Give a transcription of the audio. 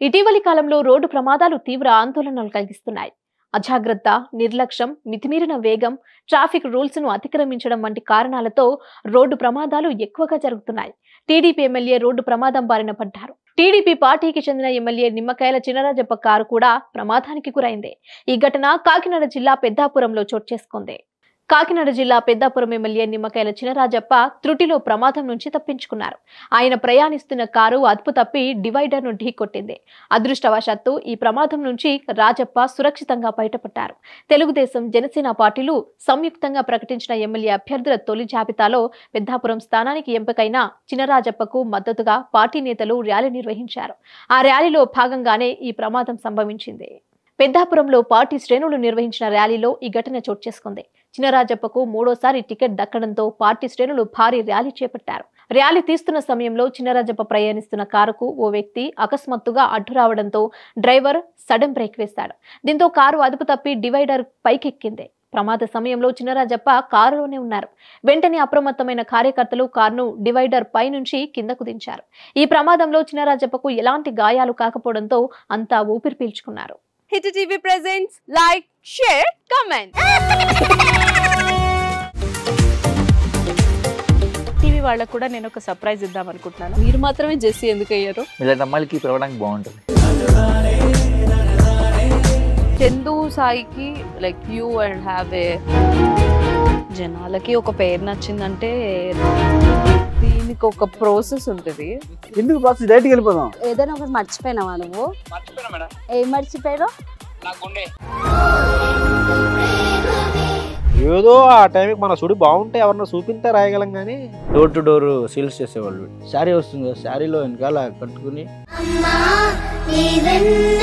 ఇటీవలి కాలంలో రోడ్డు ప్రమాదాలు తీవ్ర ఆందోళనలు కలిగిస్తున్నాయి అజాగ్రత్త నిర్లక్ష్యం మితిమీరిన వేగం ట్రాఫిక్ రూల్స్ ను అతిక్రమించడం వంటి కారణాలతో రోడ్డు ప్రమాదాలు ఎక్కువగా జరుగుతున్నాయి టీడీపీ ఎమ్మెల్యే రోడ్డు ప్రమాదం బారిన పడ్డారు టీడీపీ పార్టీకి చెందిన ఎమ్మెల్యే నిమ్మకాయల చినరాజప్ప కారు కూడా ప్రమాదానికి గురైంది ఈ ఘటన కాకినాడ జిల్లా పెద్దాపురంలో చోటు చేసుకుంది కాకినాడ జిల్లా పెద్దాపురం ఎమ్మెల్యే నిమ్మకాయల చినరాజప్ప త్రుటిలో ప్రమాదం నుంచి తప్పించుకున్నారు ఆయన ప్రయాణిస్తున్న కారు అదుపు తప్పి డివైడర్ ను ఢీకొట్టింది అదృష్టవశాత్తు ఈ ప్రమాదం నుంచి రాజప్ప సురక్షితంగా బయటపడ్డారు తెలుగుదేశం జనసేన పార్టీలు సంయుక్తంగా ప్రకటించిన ఎమ్మెల్యే అభ్యర్థుల తొలి జాబితాలో పెద్దాపురం స్థానానికి ఎంపికైన చినరాజప్పకు మద్దతుగా పార్టీ నేతలు ర్యాలీ నిర్వహించారు ఆ ర్యాలీలో భాగంగానే ఈ ప్రమాదం సంభవించింది పెద్దాపురంలో పార్టీ శ్రేణులు నిర్వహించిన ర్యాలీలో ఈ ఘటన చోటు చేసుకుంది చినరాజప్పకు మూడోసారి టికెట్ దక్కడంతో పార్టీ శ్రేణులు భారీ ర్యాలీ చేపట్టారు ర్యాలీ తీస్తున్న సమయంలో చినరాజప్ప ప్రయాణిస్తున్న కారుకు ఓ వ్యక్తి అకస్మాత్తుగా అడ్డు రావడంతో డ్రైవర్ సడన్ బ్రేక్ వేశాడు దీంతో కారు అదుపు తప్పి డివైడర్ పైకెక్కింది ప్రమాద సమయంలో చినరాజప్ప కారులోనే ఉన్నారు వెంటనే అప్రమత్తమైన కార్యకర్తలు కారును డివైడర్ పై నుంచి కిందకు దించారు ఈ ప్రమాదంలో చినరాజప్పకు ఎలాంటి గాయాలు కాకపోవడంతో అంతా ఊపిరి పీల్చుకున్నారు hit TV presents like share comment TV వాళ్ళకు కూడా నేను ఒక సర్ప్రైజ్ ఇద్దాం అనుకుంటున్నాను మీరు మాత్రమే జెస్సీ ఎందుకు అయ్యారు ఇలాంటి అమ్మాయిలకి పిలవడానికి బాగుంటుంది చందు సాయికి like you and have a జనాలకి ఒక పేరు నచ్చిందంటే దీనికి ఒక ప్రాసెస్ ఉంటుంది ఎందుకు ప్రాసెస్ డైరెక్ట్కి వెళ్ళిపోదాం ఏదైనా ఒకటి మర్చిపోయినావా నువ్వు ఏం మర్చిపోయావు ఏదో ఆ టైంకి మన సుడి బాగుంటే ఎవరన్నా చూపిస్తే రాయగలం కానీ డోర్ టు డోర్ సేల్స్ చేసేవాళ్ళు శారీ వస్తుంది కదా శారీలో వెనకాల కట్టుకుని అమ్మా నీ వెన్న